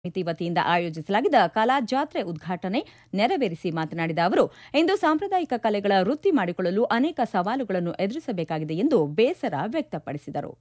ಸಮಿತಿ ವತಿಯಿಂದ ಆಯೋಜಿಸಲಾಗಿದ್ದ ಕಲಾ ಜಾತ್ರೆ ಉದ್ಘಾಟನೆ ನೆರವೇರಿಸಿ ಮಾತನಾಡಿದ ಅವರು ಇಂದು ಸಾಂಪ್ರದಾಯಿಕ ಕಲೆಗಳ ವೃತ್ತಿ ಮಾಡಿಕೊಳ್ಳಲು ಅನೇಕ ಸವಾಲುಗಳನ್ನು ಎದುರಿಸಬೇಕಾಗಿದೆ ಎಂದು ಬೇಸರ ವ್ಯಕ್ತಪಡಿಸಿದರು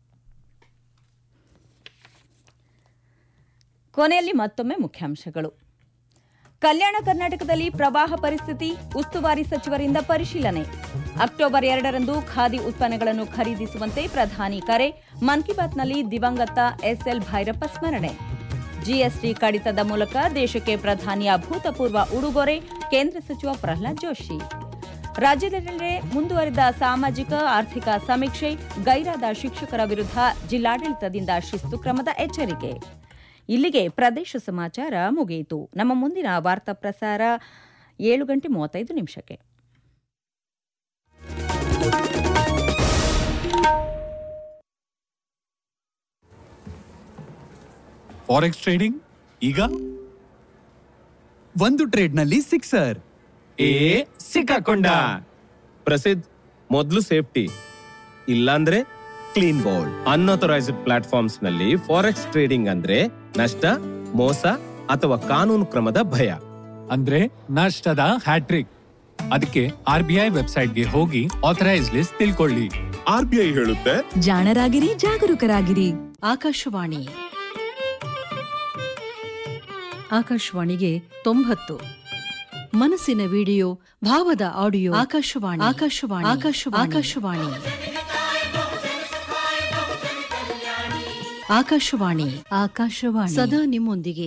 ಕೊನೆಯಲ್ಲಿ ಮತ್ತೊಮ್ಮೆ ಮುಖ್ಯಾಂಶಗಳು ಕಲ್ಯಾಣ ಕರ್ನಾಟಕದಲ್ಲಿ ಪ್ರವಾಹ ಪರಿಸ್ಥಿತಿ ಉಸ್ತುವಾರಿ ಸಚಿವರಿಂದ ಪರಿಶೀಲನೆ ಅಕ್ಟೋಬರ್ ಎರಡರಂದು ಖಾದಿ ಉತ್ಪನ್ನಗಳನ್ನು ಖರೀದಿಸುವಂತೆ ಪ್ರಧಾನಿ ಕರೆ ಮನ್ ಕಿ ಬಾತ್ನಲ್ಲಿ ದಿವಂಗತ ಎಸ್ಎಲ್ ಭೈರಪ್ಪ ಸ್ಮರಣೆ ಜಿಎಸ್ಟಿ ಕಡಿತದ ಮೂಲಕ ದೇಶಕ್ಕೆ ಪ್ರಧಾನಿಯ ಅಭೂತಪೂರ್ವ ಉಡುಗೊರೆ ಕೇಂದ್ರ ಸಚಿವ ಪ್ರಹ್ಲಾದ್ ಜೋಶಿ ರಾಜ್ಯದೆಲ್ಲೆಡೆ ಮುಂದುವರಿದ ಸಾಮಾಜಿಕ ಆರ್ಥಿಕ ಸಮೀಕ್ಷೆ ಗೈರಾದ ಶಿಕ್ಷಕರ ವಿರುದ್ಧ ಜಿಲ್ಲಾಡಳಿತದಿಂದ ಶಿಸ್ತು ಕ್ರಮದ ಎಚ್ಚರಿಕೆ ಇಲ್ಲಿಗೆ ಪ್ರದೇಶ ಸಮಾಚಾರ ಮುಗಿಯಿತು ನಮ್ಮ ಮುಂದಿನ ವಾರ್ತಾ ಪ್ರಸಾರ ಏಳು ಗಂಟೆ ಮೂವತ್ತೈದು ನಿಮಿಷಕ್ಕೆ ಫಾರೆಕ್ಸ್ ಟ್ರೇಡಿಂಗ್ ಈಗ ಒಂದು ಟ್ರೇಡ್ನಲ್ಲಿ ಸಿಕ್ಸರ್ ಏ ಸಿಕ್ಕಾಕೊಂಡ ಪ್ರಸಿದ್ಧ ಮೊದಲು ಸೇಫ್ಟಿ ಇಲ್ಲಾಂದ್ರೆ ಕ್ಲೀನ್ ಬೋಲ್ಡ್ ಅನ್ಅಥರೈಸ್ಡ್ ಪ್ಲಾಟ್ಫಾರ್ಮ್ಸ್ ನಲ್ಲಿ ಫಾರೆಕ್ಸ್ ಟ್ರೇಡಿಂಗ್ ಅಂದ್ರೆ ನಷ್ಟ ಮೋಸ ಅಥವಾ ಕಾನೂನು ಕ್ರಮದ ಭಯ ಅಂದ್ರೆ ನಷ್ಟದ ಹ್ಯಾಟ್ರಿಕ್ ಅದಕ್ಕೆ ಆರ್ ಬಿ ಐ ವೆಬ್ಸೈಟ್ಗೆ ಹೋಗಿ ಆಥರೈಸ್ ಲಿಸ್ಟ್ ತಿಳ್ಕೊಳ್ಳಿ ಆರ್ ಬಿ ಐ ಹೇಳುತ್ತೆ ಜಾಣರಾಗಿರಿ ಜಾಗರೂಕರಾಗಿರಿ ಆಕಾಶವಾಣಿ ಆಕಾಶವಾಣಿಗೆ ತೊಂಬತ್ತು ಮನಸ್ಸಿನ ವಿಡಿಯೋ ಭಾವದ ಆಡಿಯೋ ಆಕಾಶವಾಣಿ ಆಕಾಶವಾಣಿ ಆಕಾಶವಾಣಿ ಆಕಾಶವಾಣಿ ಆಕಾಶವಾಣಿ ಆಕಾಶವಾಣಿ ಸದಾ ನಿಮ್ಮೊಂದಿಗೆ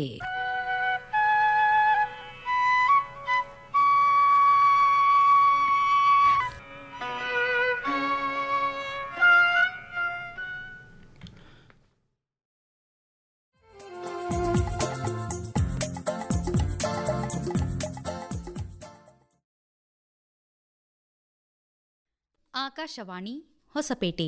ಆಕಾಶವಾಣಿ ಹೊಸಪೇಟೆ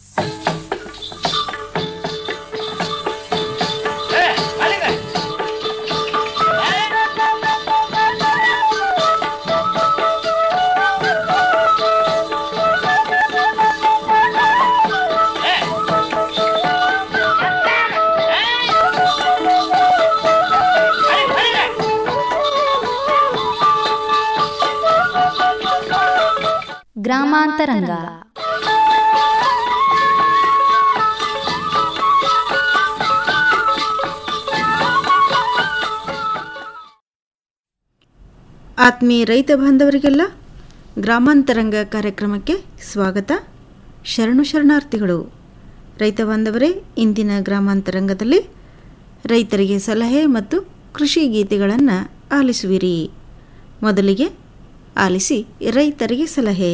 ಗ್ರಾಮಾಂತರಂಗ ಆತ್ಮೀಯ ರೈತ ಬಾಂಧವರಿಗೆಲ್ಲ ಗ್ರಾಮಾಂತರಂಗ ಕಾರ್ಯಕ್ರಮಕ್ಕೆ ಸ್ವಾಗತ ಶರಣು ಶರಣಾರ್ಥಿಗಳು ರೈತ ಬಾಂಧವರೇ ಇಂದಿನ ಗ್ರಾಮಾಂತರಂಗದಲ್ಲಿ ರೈತರಿಗೆ ಸಲಹೆ ಮತ್ತು ಕೃಷಿ ಗೀತೆಗಳನ್ನು ಆಲಿಸುವಿರಿ ಮೊದಲಿಗೆ ಆಲಿಸಿ ರೈತರಿಗೆ ಸಲಹೆ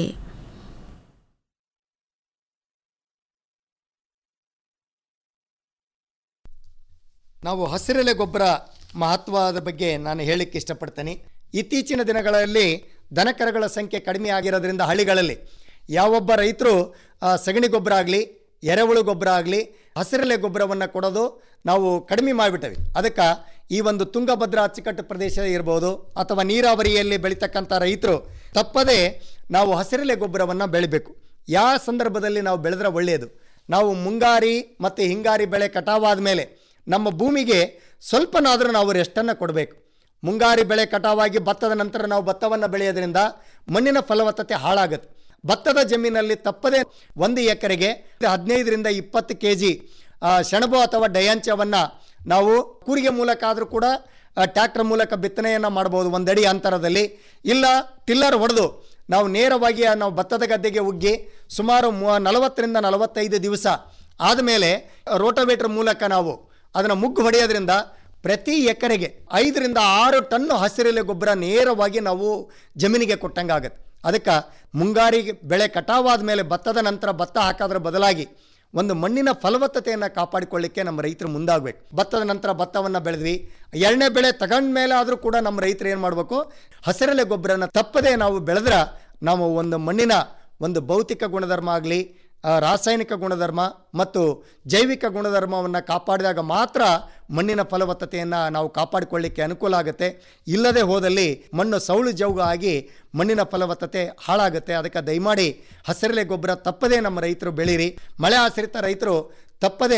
ನಾವು ಹಸಿರೆಲೆ ಗೊಬ್ಬರ ಮಹತ್ವದ ಬಗ್ಗೆ ನಾನು ಹೇಳಲಿಕ್ಕೆ ಇಷ್ಟಪಡ್ತೇನೆ ಇತ್ತೀಚಿನ ದಿನಗಳಲ್ಲಿ ದನಕರಗಳ ಸಂಖ್ಯೆ ಕಡಿಮೆ ಆಗಿರೋದ್ರಿಂದ ಹಳ್ಳಿಗಳಲ್ಲಿ ಯಾವೊಬ್ಬ ರೈತರು ಆ, ಸಗಣಿ ಗೊಬ್ಬರ ಆಗಲಿ ಎರೆಹುಳು ಗೊಬ್ಬರ ಆಗಲಿ ಹಸಿರೆಲೆ ಗೊಬ್ಬರವನ್ನು ಕೊಡೋದು ನಾವು ಕಡಿಮೆ ಮಾಡಿಬಿಟ್ಟವಿ ಅದಕ್ಕೆ ಈ ಒಂದು ತುಂಗಭದ್ರಾ ಅಚ್ಚುಕಟ್ಟು ಪ್ರದೇಶ ಇರ್ಬೋದು ಅಥವಾ ನೀರಾವರಿಯಲ್ಲಿ ಬೆಳೀತಕ್ಕಂಥ ರೈತರು ತಪ್ಪದೇ ನಾವು ಹಸಿರೆಲೆ ಗೊಬ್ಬರವನ್ನು ಬೆಳಿಬೇಕು ಯಾವ ಸಂದರ್ಭದಲ್ಲಿ ನಾವು ಬೆಳೆದ್ರೆ ಒಳ್ಳೆಯದು ನಾವು ಮುಂಗಾರಿ ಮತ್ತು ಹಿಂಗಾರಿ ಬೆಳೆ ಕಟಾವಾದ ಮೇಲೆ ನಮ್ಮ ಭೂಮಿಗೆ ಸ್ವಲ್ಪನಾದರೂ ನಾವು ರೆಸ್ಟನ್ನು ಕೊಡಬೇಕು ಮುಂಗಾರಿ ಬೆಳೆ ಕಟಾವಾಗಿ ಭತ್ತದ ನಂತರ ನಾವು ಭತ್ತವನ್ನು ಬೆಳೆಯೋದ್ರಿಂದ ಮಣ್ಣಿನ ಫಲವತ್ತತೆ ಹಾಳಾಗುತ್ತೆ ಭತ್ತದ ಜಮೀನಲ್ಲಿ ತಪ್ಪದೆ ಒಂದು ಎಕರೆಗೆ ಹದಿನೈದರಿಂದ ಇಪ್ಪತ್ತು ಕೆ ಜಿ ಸೆಣಬು ಅಥವಾ ಡಯಾಂಚವನ್ನು ನಾವು ಕೂರಿಗೆ ಮೂಲಕ ಆದರೂ ಕೂಡ ಟ್ರ್ಯಾಕ್ಟರ್ ಮೂಲಕ ಬಿತ್ತನೆಯನ್ನು ಮಾಡ್ಬೋದು ಒಂದಡಿ ಅಂತರದಲ್ಲಿ ಇಲ್ಲ ಟಿಲ್ಲರ್ ಹೊಡೆದು ನಾವು ನೇರವಾಗಿ ಆ ನಾವು ಭತ್ತದ ಗದ್ದೆಗೆ ಉಗ್ಗಿ ಸುಮಾರು ಮೂ ನಲವತ್ತರಿಂದ ನಲವತ್ತೈದು ದಿವಸ ಆದಮೇಲೆ ರೋಟೋವೇಟರ್ ಮೂಲಕ ನಾವು ಅದನ್ನು ಮುಗ್ಗು ಹೊಡೆಯೋದ್ರಿಂದ ಪ್ರತಿ ಎಕರೆಗೆ ಐದರಿಂದ ಆರು ಟನ್ನು ಹಸಿರೆಲೆ ಗೊಬ್ಬರ ನೇರವಾಗಿ ನಾವು ಜಮೀನಿಗೆ ಕೊಟ್ಟಂಗೆ ಆಗುತ್ತೆ ಅದಕ್ಕೆ ಮುಂಗಾರಿ ಬೆಳೆ ಕಟಾವಾದ ಮೇಲೆ ಭತ್ತದ ನಂತರ ಭತ್ತ ಹಾಕೋದ್ರ ಬದಲಾಗಿ ಒಂದು ಮಣ್ಣಿನ ಫಲವತ್ತತೆಯನ್ನು ಕಾಪಾಡಿಕೊಳ್ಳಿಕ್ಕೆ ನಮ್ಮ ರೈತರು ಮುಂದಾಗಬೇಕು ಭತ್ತದ ನಂತರ ಭತ್ತವನ್ನು ಬೆಳೆದ್ವಿ ಎರಡನೇ ಬೆಳೆ ತಗೊಂಡ ಮೇಲೆ ಆದರೂ ಕೂಡ ನಮ್ಮ ರೈತರು ಏನು ಮಾಡಬೇಕು ಹಸಿರೆಲೆ ಗೊಬ್ಬರನ ತಪ್ಪದೇ ನಾವು ಬೆಳೆದ್ರೆ ನಾವು ಒಂದು ಮಣ್ಣಿನ ಒಂದು ಭೌತಿಕ ಗುಣಧರ್ಮ ಆಗಲಿ ರಾಸಾಯನಿಕ ಗುಣಧರ್ಮ ಮತ್ತು ಜೈವಿಕ ಗುಣಧರ್ಮವನ್ನು ಕಾಪಾಡಿದಾಗ ಮಾತ್ರ ಮಣ್ಣಿನ ಫಲವತ್ತತೆಯನ್ನು ನಾವು ಕಾಪಾಡಿಕೊಳ್ಳಿಕ್ಕೆ ಅನುಕೂಲ ಆಗುತ್ತೆ ಇಲ್ಲದೆ ಹೋದಲ್ಲಿ ಮಣ್ಣು ಸೌಳು ಜೌಗ ಆಗಿ ಮಣ್ಣಿನ ಫಲವತ್ತತೆ ಹಾಳಾಗುತ್ತೆ ಅದಕ್ಕೆ ದಯಮಾಡಿ ಹಸಿರೆಲೆ ಗೊಬ್ಬರ ತಪ್ಪದೇ ನಮ್ಮ ರೈತರು ಬೆಳೀರಿ ಮಳೆ ಆಶ್ರಿತ ರೈತರು ತಪ್ಪದೇ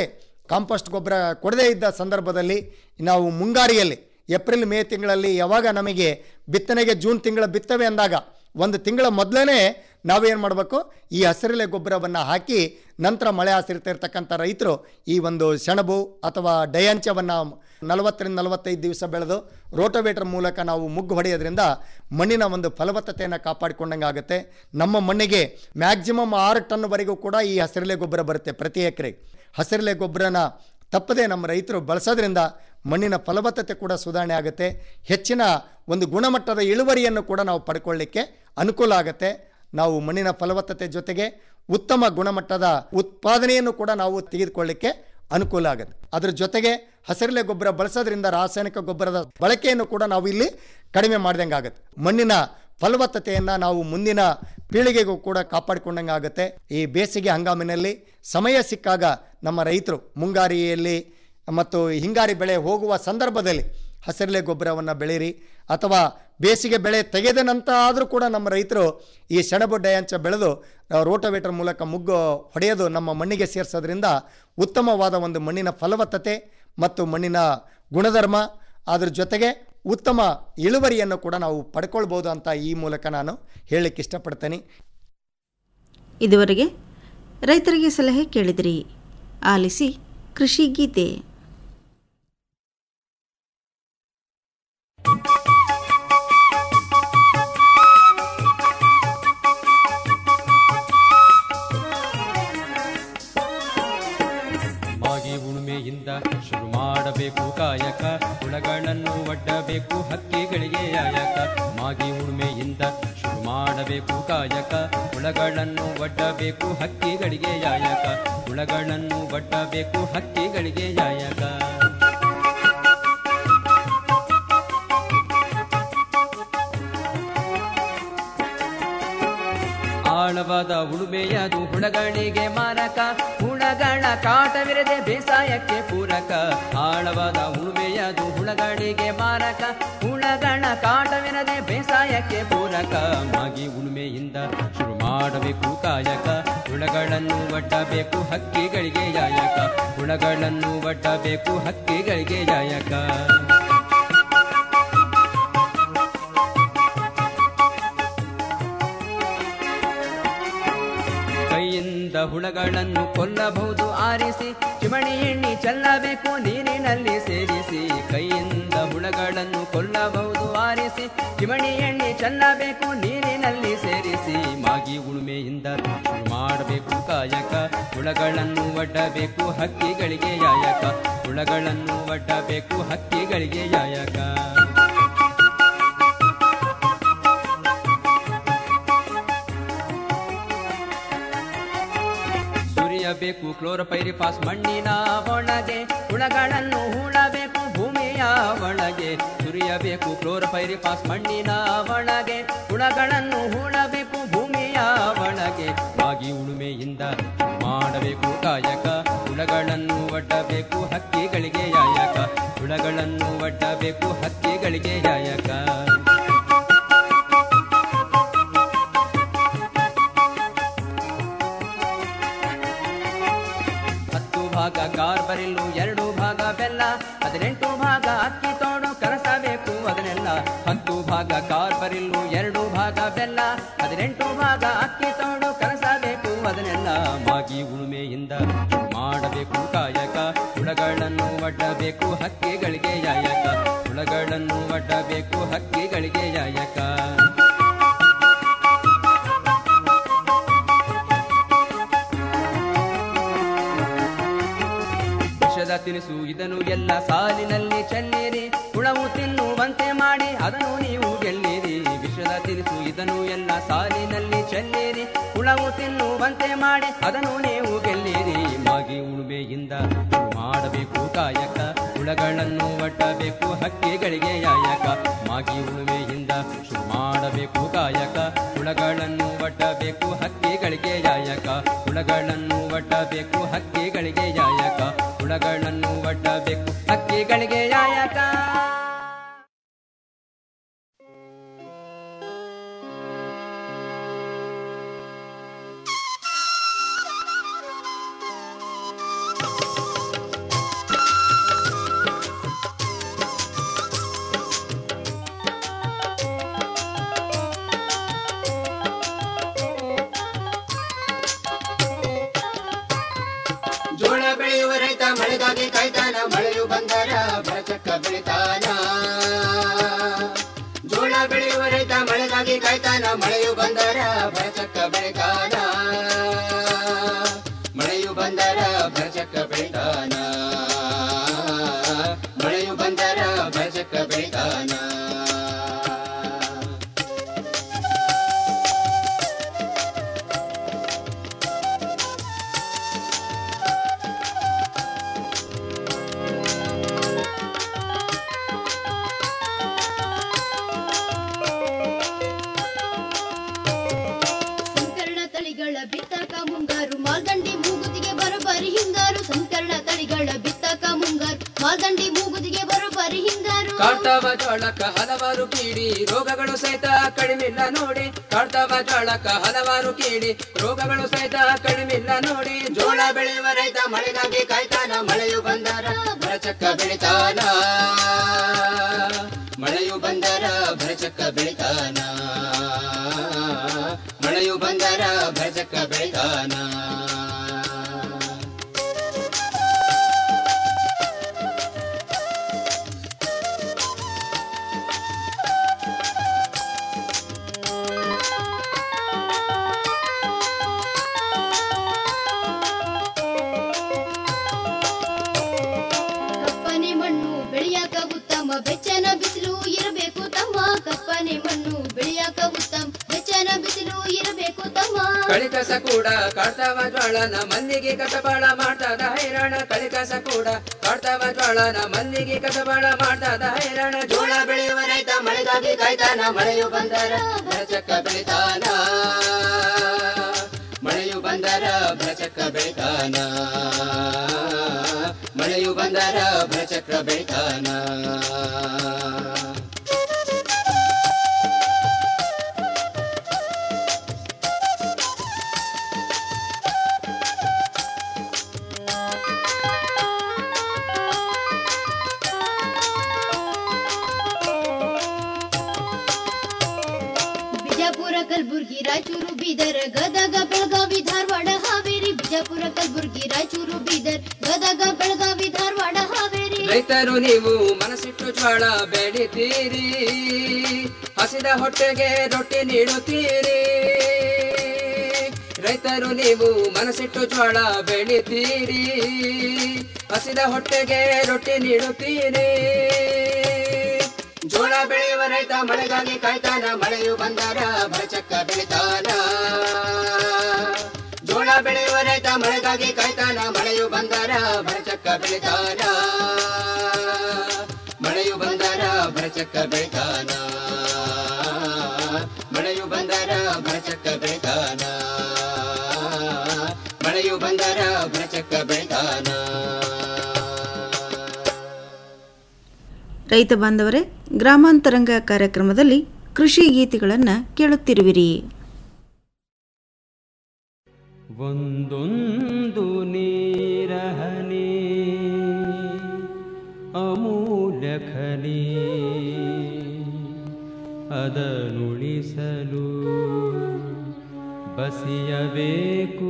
ಕಾಂಪೋಸ್ಟ್ ಗೊಬ್ಬರ ಕೊಡದೇ ಇದ್ದ ಸಂದರ್ಭದಲ್ಲಿ ನಾವು ಮುಂಗಾರಿಯಲ್ಲಿ ಏಪ್ರಿಲ್ ಮೇ ತಿಂಗಳಲ್ಲಿ ಯಾವಾಗ ನಮಗೆ ಬಿತ್ತನೆಗೆ ಜೂನ್ ತಿಂಗಳ ಬಿತ್ತವೆ ಅಂದಾಗ ಒಂದು ತಿಂಗಳ ಮೊದಲೇ ನಾವೇನು ಮಾಡಬೇಕು ಈ ಹಸಿರೆಲೆ ಗೊಬ್ಬರವನ್ನು ಹಾಕಿ ನಂತರ ಮಳೆ ಆಶ್ರಿತ ರೈತರು ಈ ಒಂದು ಸೆಣಬು ಅಥವಾ ಡಯಾಂಚವನ್ನು ನಲವತ್ತರಿಂದ ನಲವತ್ತೈದು ದಿವಸ ಬೆಳೆದು ರೋಟೋವೇಟರ್ ಮೂಲಕ ನಾವು ಮುಗ್ಗು ಹೊಡೆಯೋದ್ರಿಂದ ಮಣ್ಣಿನ ಒಂದು ಫಲವತ್ತತೆಯನ್ನು ಕಾಪಾಡಿಕೊಂಡಂಗೆ ಆಗುತ್ತೆ ನಮ್ಮ ಮಣ್ಣಿಗೆ ಮ್ಯಾಕ್ಸಿಮಮ್ ಆರು ಟನ್ವರೆಗೂ ಕೂಡ ಈ ಹಸಿರೆಲೆ ಗೊಬ್ಬರ ಬರುತ್ತೆ ಪ್ರತಿ ಎಕರೆಗೆ ಹಸಿರೆಲೆ ಗೊಬ್ಬರನ ತಪ್ಪದೆ ನಮ್ಮ ರೈತರು ಬಳಸೋದ್ರಿಂದ ಮಣ್ಣಿನ ಫಲವತ್ತತೆ ಕೂಡ ಸುಧಾರಣೆ ಆಗುತ್ತೆ ಹೆಚ್ಚಿನ ಒಂದು ಗುಣಮಟ್ಟದ ಇಳುವರಿಯನ್ನು ಕೂಡ ನಾವು ಪಡ್ಕೊಳ್ಳಿಕ್ಕೆ ಅನುಕೂಲ ಆಗುತ್ತೆ ನಾವು ಮಣ್ಣಿನ ಫಲವತ್ತತೆ ಜೊತೆಗೆ ಉತ್ತಮ ಗುಣಮಟ್ಟದ ಉತ್ಪಾದನೆಯನ್ನು ಕೂಡ ನಾವು ತೆಗೆದುಕೊಳ್ಳಿಕ್ಕೆ ಅನುಕೂಲ ಆಗುತ್ತೆ ಅದ್ರ ಜೊತೆಗೆ ಹಸಿರೆಲೆ ಗೊಬ್ಬರ ಬಳಸೋದ್ರಿಂದ ರಾಸಾಯನಿಕ ಗೊಬ್ಬರದ ಬಳಕೆಯನ್ನು ಕೂಡ ನಾವು ಇಲ್ಲಿ ಕಡಿಮೆ ಮಾಡ್ದಂಗೆ ಆಗುತ್ತೆ ಮಣ್ಣಿನ ಫಲವತ್ತತೆಯನ್ನು ನಾವು ಮುಂದಿನ ಪೀಳಿಗೆಗೂ ಕೂಡ ಕಾಪಾಡಿಕೊಂಡಂಗೆ ಆಗುತ್ತೆ ಈ ಬೇಸಿಗೆ ಹಂಗಾಮಿನಲ್ಲಿ ಸಮಯ ಸಿಕ್ಕಾಗ ನಮ್ಮ ರೈತರು ಮುಂಗಾರಿಯಲ್ಲಿ ಮತ್ತು ಹಿಂಗಾರಿ ಬೆಳೆ ಹೋಗುವ ಸಂದರ್ಭದಲ್ಲಿ ಹಸಿರೆಲೆ ಗೊಬ್ಬರವನ್ನು ಬೆಳೀರಿ ಅಥವಾ ಬೇಸಿಗೆ ಬೆಳೆ ತೆಗೆದ ನಂತರ ಆದರೂ ಕೂಡ ನಮ್ಮ ರೈತರು ಈ ಸೆಣಬು ಡಯಾಂಚ ಬೆಳೆದು ಆ, ರೋಟೋವೇಟರ್ ಮೂಲಕ ಮುಗ್ಗು ಹೊಡೆಯೋದು ನಮ್ಮ ಮಣ್ಣಿಗೆ ಸೇರಿಸೋದ್ರಿಂದ ಉತ್ತಮವಾದ ಒಂದು ಮಣ್ಣಿನ ಫಲವತ್ತತೆ ಮತ್ತು ಮಣ್ಣಿನ ಗುಣಧರ್ಮ ಅದ್ರ ಜೊತೆಗೆ ಉತ್ತಮ ಇಳುವರಿಯನ್ನು ಕೂಡ ನಾವು ಪಡ್ಕೊಳ್ಬೋದು ಅಂತ ಈ ಮೂಲಕ ನಾನು ಹೇಳಲಿಕ್ಕೆ ಇಷ್ಟಪಡ್ತೇನೆ ಇದುವರೆಗೆ ರೈತರಿಗೆ ಸಲಹೆ ಕೇಳಿದಿರಿ ಆಲಿಸಿ ಕೃಷಿ ಗೀತೆ ಮಾಗಿ ಉಳುಮೆಯಿಂದ ಶುರು ಮಾಡಬೇಕು ಕಾಯಕ ಹುಳಗಳನ್ನು ಒಡ್ಡಬೇಕು ಹಕ್ಕಿಗಳಿಗೆ ಯಾಯಕ ಮಾಗಿ ಉಳುಮೆಯಿಂದ ಶುರು ಮಾಡಬೇಕು ಕಾಯಕ ಹುಳಗಳನ್ನು ಒಡ್ಡಬೇಕು ಹಕ್ಕಿಗಳಿಗೆ ಯಾಯಕ ಹುಳಗಳನ್ನು ಒಡ್ಡಬೇಕು ಹಕ್ಕಿಗಳಿಗೆ ಯಾಯಕ ಆಳವಾದ ಉಳುಮೆಯದು ಹುಳಗಳಿಗೆ ಮಾರಕ ಹುಳಗಳ ಕಾಟವಿರದೆ ಬೇಸಾಯಕ್ಕೆ ಪೂರಕ ಆಳವಾದ ಉಳುಮೆಯದು ಹುಳಗಳಿಗೆ ಮಾರಕ ಹುಳಗಳ ಕಾಟವಿರದೆ ಬೇಸಾಯಕ್ಕೆ ಪೂರಕ ಮಾಗಿ ಉಳುಮೆಯಿಂದ ಶುರು ಮಾಡಬೇಕು ಕಾಯಕ ಹುಳಗಳನ್ನು ಒಡ್ಡಬೇಕು ಹಕ್ಕಿಗಳಿಗೆ ಯಾಯಕ ಹುಳಗಳನ್ನು ಒಡ್ಡಬೇಕು ಹಕ್ಕಿಗಳಿಗೆ ಯಾಯಕ ಕೈಯಿಂದ ಹುಳಗಳನ್ನು ಕೊಲ್ಲಬಹುದು ಆರಿಸಿ ಚಿಮಣಿ ಎಣ್ಣೆ ಚೆಲ್ಲಬೇಕು ನೀರಿನಲ್ಲಿ ಸೇರಿಸಿ ಕೈಯಿಂದ ಹುಳಗಳನ್ನು ಕೊಲ್ಲಬಹುದು ಆರಿಸಿ ಚಿಮಣಿ ಎಣ್ಣೆ ಚೆಲ್ಲಬೇಕು ನೀರಿನಲ್ಲಿ ಸೇರಿಸಿ ಮಾಗಿ ಉಳುಮೆಯಿಂದ ಶುರು ಮಾಡಬೇಕು ಕಾಯಕ ಹುಳಗಳನ್ನು ಒಡ್ಡಬೇಕು ಹಕ್ಕಿಗಳಿಗೆ ಯಾಯಕ ಹುಳಗಳನ್ನು ಒಡ್ಡಬೇಕು ಹಕ್ಕಿಗಳಿಗೆ ಯಾಯಕ ಸುರಿಯಬೇಕು ಕ್ಲೋರೋಪೈರಿಫಾಸ್ ಮಣ್ಣಿನ ಒಳಗೆ ಹುಳಗಳನ್ನು ಹೂಳಬೇಕು ಭೂಮಿಯ ಒಳಗೆ ಸುರಿಯಬೇಕು ಕ್ಲೋರೋಪೈರಿಫಾಸ್ ಮಣ್ಣಿನ ಒಳಗೆ ಹುಳಗಳನ್ನು ಹೂಳಬೇಕು ಭೂಮಿಯ ಒಳಗೆ ಮಾಗಿ ಉಳುಮೆಯಿಂದ ಮಾಡಬೇಕು ಕಾಯಕ ಹುಳಗಳನ್ನು ಒಡ್ಡಬೇಕು ಹಕ್ಕಿಗಳಿಗೆ ಯಾಯಕ ಹುಳಗಳನ್ನು ಒಡ್ಡಬೇಕು ಹಕ್ಕಿಗಳಿಗೆ ಯಾಯಕ ಹತ್ತು ಭಾಗ ಕಾರ್ಬರಿಲ್ಲು ಎರಡು ಭಾಗ ಬೆಲ್ಲ ಹದಿನೆಂಟು ಭಾಗ ಅಕ್ಕಿ ತೋಡು ಕಲಸಬೇಕು ಅದನ್ನೆಲ್ಲ ಹತ್ತು ಭಾಗ ಕಾರ್ಬರಿಲ್ಲು ಎರಡು ಭಾಗ ಬೆಲ್ಲ ಹದಿನೆಂಟು ಭಾಗ ಅಕ್ಕಿ ತೋಡು ಕಲಸಬೇಕು ಅದನ್ನೆಲ್ಲ ಮಾಗಿ ಉಳುಮೆಯಿಂದ ಮಾಡಬೇಕು ಕಾಯಕ ಹುಳಗಳನ್ನು ಒಡ್ಡಬೇಕು ಹಕ್ಕಿಗಳಿಗೆ ಯಾಯಕ ಹುಳಗಳನ್ನು ಒಡ್ಡಬೇಕು ಹಕ್ಕಿಗಳಿಗೆ ಯಾಯಕ ವಿಷದ ತಿನಿಸು ಇದನ್ನು ಎಲ್ಲ ಸಾಲಿನಲ್ಲಿ ಚೆಲ್ಲಿರಿ ಹುಳವು ತಿನ್ನುವಂತೆ ಮಾಡಿ ಅದನ್ನು ನೀವು ಗೆಲ್ಲಿರಿ ವಿಷದ ತಿನಿಸು ಇದನ್ನು ಎಲ್ಲ ಸಾಲಿನಲ್ಲಿ ಚೆಲ್ಲಿರಿ ಹುಳವು ತಿನ್ನುವಂತೆ ಮಾಡಿ ಅದನ್ನು ನೀವು ಗೆಲ್ಲಿರಿ ಮಾಗಿ ಉಳುಮೆಯಿಂದ ಶುರು ಮಾಡಬೇಕು ಕಾಯಕ ಹುಳಗಳನ್ನು ಒಡ್ಡಬೇಕು ಹಕ್ಕಿಗಳಿಗೆ ಯಾಯಕ ಮಾಗಿ ಉಳುಮೆಯಿಂದ ಶುರು ಮಾಡಬೇಕು ಕಾಯಕ ಹುಳಗಳನ್ನು ಒಡ್ಡಬೇಕು ಹಕ್ಕಿಗಳಿಗೆ ಯಾಯಕ ಹುಳಗಳನ್ನು ಒಡ್ಡಬೇಕು ಹಕ್ಕಿಗಳಿಗೆ ಯಾಯಕ ಹುಳಗಳನ್ನು ಒಡ್ಡಬೇಕು ಹಕ್ಕಿಗಳಿಗೆ ಯಾಯಕ ಭರಚಕ್ಕ ಬೆಳಿತಾನ ಜೋಳ ಬೆಳೆಯುವ ರೈತ ಮಳೆಗಾಗಿ ಕಾಯ್ತಾನ ಮಳೆಯು ಬಂದರ ಭರಚಕ್ಕ ಬೆಳಿತಾನ ಮಳೆಯು ಬಂದರ ಭರಚಕ್ಕ ಬೆಳಿತಾನ ಮಳೆಯು ಬಂದರ ಭರಚಕ್ಕ ಬೆಳಿತಾನ ಸಂಕರಣ ತಳಿಗಳ ಬಿತ್ತಕ ಮುಂಗಾರು ಮಾಲ್ದಂಡಿ ಮೂಗುದಿಗೆ ಬರೋಬ್ಬರಿ ಹಿಂಗಾರು ಸಂಕರಣ ತಳಿಗಳ ಬಿತ್ತಕ ಮುಂಗಾರು ಮಾಲ್ದಂಡಿ ಮೂಗುದಿಗೆ ಬರೋಬ್ಬರಿ ಹಿಂಗಾರು ಕಾಡ್ತಾವ ಜೋಳಕ್ಕ ಹಲವಾರು ಕೀಡಿ ರೋಗಗಳು ಸಹಿತ ಕಡಿಮಿಲ್ಲ ನೋಡಿ ಕಾಡ್ತಾವ ಜೋಳಕ್ಕ ಹಲವಾರು ಕೀಡಿ ರೋಗಗಳು ಸಹಿತ ಕಡಿಮಿಲ್ಲ ನೋಡಿ ಜೋಳ ಬೆಳೆಯುವ ರೈತ ಮಳೆಗಾಗಿ ಕಾಯ್ತಾನ ಮಳೆಯು ಬಂದರ ಭರಚಕ್ಕ ಬೆಳಿತಾನ ಮಳೆಯು ಬಂದರ ಭರಚಕ್ಕ ಬೆಳಿತಾನ ಮಳೆಯು ಬಂದರ ಭರಚಕ್ಕ ಬೆಳಿತಾನ ಕಪ್ಪನೆ ಮಣ್ಣು ಬೆಳೆಯಾಕ ಉತ್ತಮ ಬೆಚ್ಚನ ಬಿಸಿಲು ಇರಬೇಕು ತಮ್ಮ ಕಪ್ಪನೆ ಮಣ್ಣು ಬೆಳೆಯಾಕ ಉತ್ತಮ ಬೆಚ್ಚನ ಬಿಸಿಲು ಇರಬೇಕು ತಮ್ಮ ಕಳಿಕಸ ಕೂಡ ಕಾಡ್ತಾವ ಜ್ವಾಳನ ಮಲ್ಲಿಗೆ ಕಸಬಾಳ ಮಾಡ್ತದ ಹೈರಾಣ ಕಳಿಕಸ ಕೂಡ ಕಾಡ್ತಾವ ಜ್ವಾಳನ ಮಲ್ಲಿಗೆ ಕಸಬಾಳ ಮಾಡ್ತದ ಹೈರಾಣ ಜೋಳ ಬೆಳೆಯುವ ರೈತ ಮಳೆಗಾಗಿ ಕಾಯ್ತಾನ ಮಳೆಯು ಬಂದರ ಭರಚಕ್ಕ ಬೆಳಿತಾನ ಮಳೆಯು ಬಂದರ ಭರಚಕ್ಕ ಬೆಳಿತಾನ ಮಳೆಯು ಬಂದರ ಭರಚಕ್ರ ಬೆಳಿತಾನ ಬಿಜಾಪುರ ಕಲಬುರ್ಗಿ ರಾಯಚೂರು ಬೀದರ್ ಗದಗ ಬೆಳಗಾವಿ ಧಾರವಾಡ ಹಾವೇರಿ ಬಿಜಾಪುರ ಕಲಬುರ್ಗಿ ರಾಯಚೂರು ಬೀದರ್ ಗದಗ ಬೆಳಗಾವಿ ಧಾರವಾಡ ಹಾವೇರಿ ರೈತರು ನೀವು ಮನಸ್ಸಿಟ್ಟು ಜ್ವಾಳ ಬೆಳಿತೀರಿ ಹಸಿದ ಹೊಟ್ಟೆಗೆ ರೊಟ್ಟಿ ನೀಡುತ್ತೀರಿ ರೈತರು ನೀವು ಮನಸ್ಸಿಟ್ಟು ಜ್ವಾಳ ಬೆಳಿತೀರಿ ಹಸಿದ ಹೊಟ್ಟೆಗೆ ರೊಟ್ಟಿ ನೀಡುತ್ತೀರಿ ಜೋಳ ಬೆಳೆಯುವ ರೈತ ಮಳೆಗಾಗಿ ಕಾಯ್ತಾನ ಮಳೆಯು ಬಂದರ ಭರಚಕ್ಕ ಬೆಳಿತಾನ ಜೋಳ ಬೆಳೆಯುವ ರೈತ ಮಳೆಗಾಗಿ ಕಾಯ್ತಾನ ಮಳೆಯು ಬಂದರ ಭರಚಕ್ಕ ಬೆಳಿತಾನ ಮಳೆಯು ಬಂದರ ಭರಚಕ್ಕ ಬೆಳಿತಾನ ಮಳೆಯು ಬಂದರ ಭರಚಕ್ಕ ಬೆಳಿತಾನ ಮಳೆಯು ಬಂದರ ಭರಚಕ್ಕ ಬೆಳಿತಾನ ರೈತ ಬಾಂಧವರೇ ಗ್ರಾಮಾಂತರಂಗ ಕಾರ್ಯಕ್ರಮದಲ್ಲಿ ಕೃಷಿ ಗೀತೆಗಳನ್ನು ಕೇಳುತ್ತಿರುವಿರಿ ಒಂದೊಂದು ನೀರಹನಿ ಅಮೂಲ್ಯ ಖನಿ ಅದನುಳಿಸಲು ಬಸಿಯಬೇಕು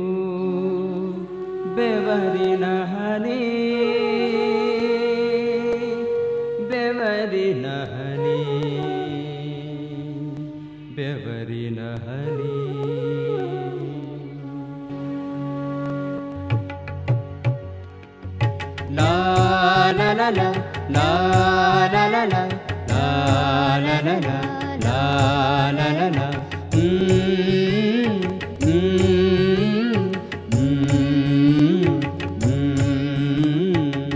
ಬೆವರಿನ ಹನಿ ಬೆವರಿನ ಹನಿ ಬೆವರಿನ ಹನಿ La la la la la la la la la la la la la la la la Mm, mm, mm, mm.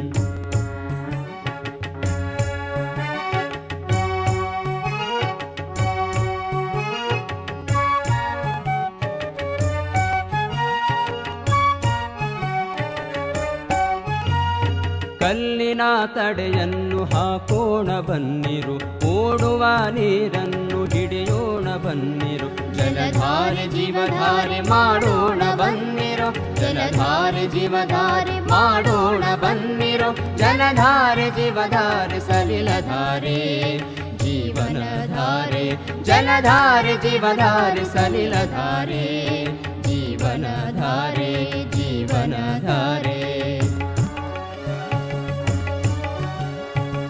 ಕಲ್ಲಿನ ತಡೆಯನ್ನು ಹಾಕೋಣ ಬನ್ನಿರು ಓಡುವ ನೀರನ್ನು ಹಿಡಿಯೋಣ ಬನ್ನಿರು ಜಲಧಾರೆ ಜೀವಧಾರೆ ಮಾಡೋಣ ಬನ್ನಿರು ಜಲಧಾರೆ ಜೀವಧಾರೆ ಮಾಡೋಣ ಬನ್ನಿರು ಜಲಧಾರೆ ಜೀವಧಾರೆ ಸಲಿಲಧಾರೆ ಜೀವನಧಾರೆ ಜಲಧಾರೆ ಜೀವಧಾರೆ ಸಲಿಲಧಾರೆ ಜೀವನಧಾರೆ ಜೀವನಧಾರೆ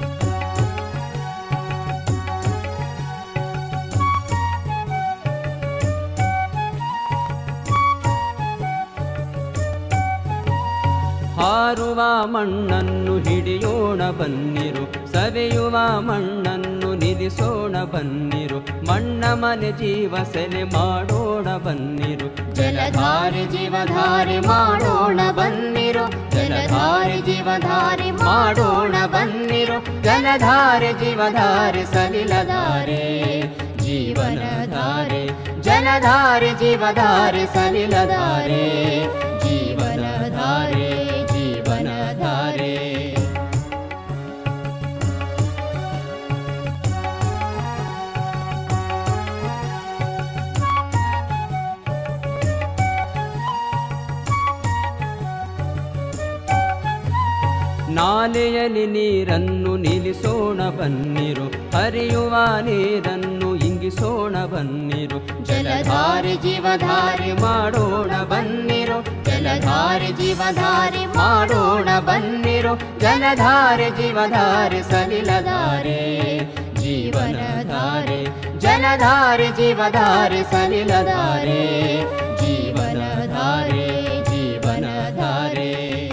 ಸಾರುವ ಮಣ್ಣನ್ನು ಹಿಡಿಯೋಣ ಬನ್ನಿರು ಸವೆಯುವ ಮಣ್ಣನ್ನು ನಿಲ್ಲಿಸೋಣ ಬನ್ನಿರು ಮಣ್ಣ ಮನೆ ಜೀವ ಸೆಲೆ ಮಾಡೋಣ ಬನ್ನಿರು ಜಲಧಾರೆ ಜೀವಧಾರೆ ಮಾಡೋಣ ಬನ್ನಿರು ಜಲಧಾರೆ ಜೀವಧಾರೆ ಮಾಡೋಣ ಬನ್ನಿರು ಜಲಧಾರೆ ಜೀವಧಾರೆ ಸಲಿಲಧಾರೆ ಜೀವನಧಾರೆ ಜಲಧಾರೆ ಜೀವಧಾರೆ ಸಲಿಲಧಾರೆ ಜೀವನಧಾರೆ ಜೀವನಧಾರೆ ನಾಲೆಯಲ್ಲಿ ನೀರನ್ನು ನಿಲ್ಲಿಸೋಣ ಬನ್ನಿರು ಹರಿಯುವ ನೀರನ್ನು ಇಂಗಿಸೋಣ ಬನ್ನಿರು ಜಲಧಾರೆ ಜೀವಧಾರೆ ಮಾಡೋಣ ಬನ್ನಿರು ಜಲಧಾರೆ ಜೀವಧಾರೆ ಮಾಡೋಣ ಬನ್ನಿರು ಜಲಧಾರೆ ಜೀವಧಾರೆ ಸಲಿಲಧಾರೆ ಜೀವನಧಾರೆ ಜಲಧಾರೆ ಜೀವಧಾರೆ ಸಲಿಲಧಾರೆ ಜೀವನಧಾರೆ ಜೀವನಧಾರೆ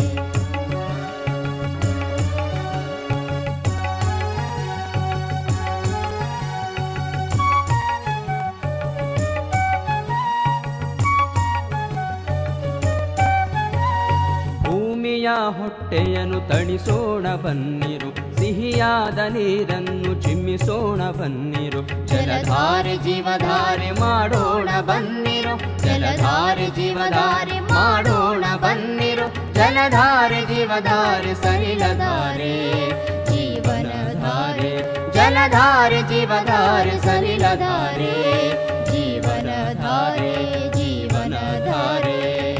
ಭೂಮಿಯ ಹೊಟ್ಟೆಯನ್ನು ತಣಿಸೋಣ ಬನ್ನಿರು ಸಿಹಿಯಾದ ನೀರನ್ನು ಚಿಮ್ಮಿಸೋಣ ಬನ್ನಿರು ಜಲಧಾರೆ ಜೀವಧಾರೆ ಮಾಡೋಣ ಬನ್ನಿರು ಜಲಧಾರೆ ಜೀವಧಾರೆ ಮಾಡೋಣ ಬನ್ನಿರು ಜಲಧಾರೆ ಜೀವಧಾರೆ ಸಲಿಲಧಾರೆ ಜೀವನಧಾರೆ ಜಲಧಾರೆ ಜೀವಧಾರೆ ಸಲಿಲಧಾರೆ ಜೀವನಧಾರೆ ಜೀವನಧಾರೆ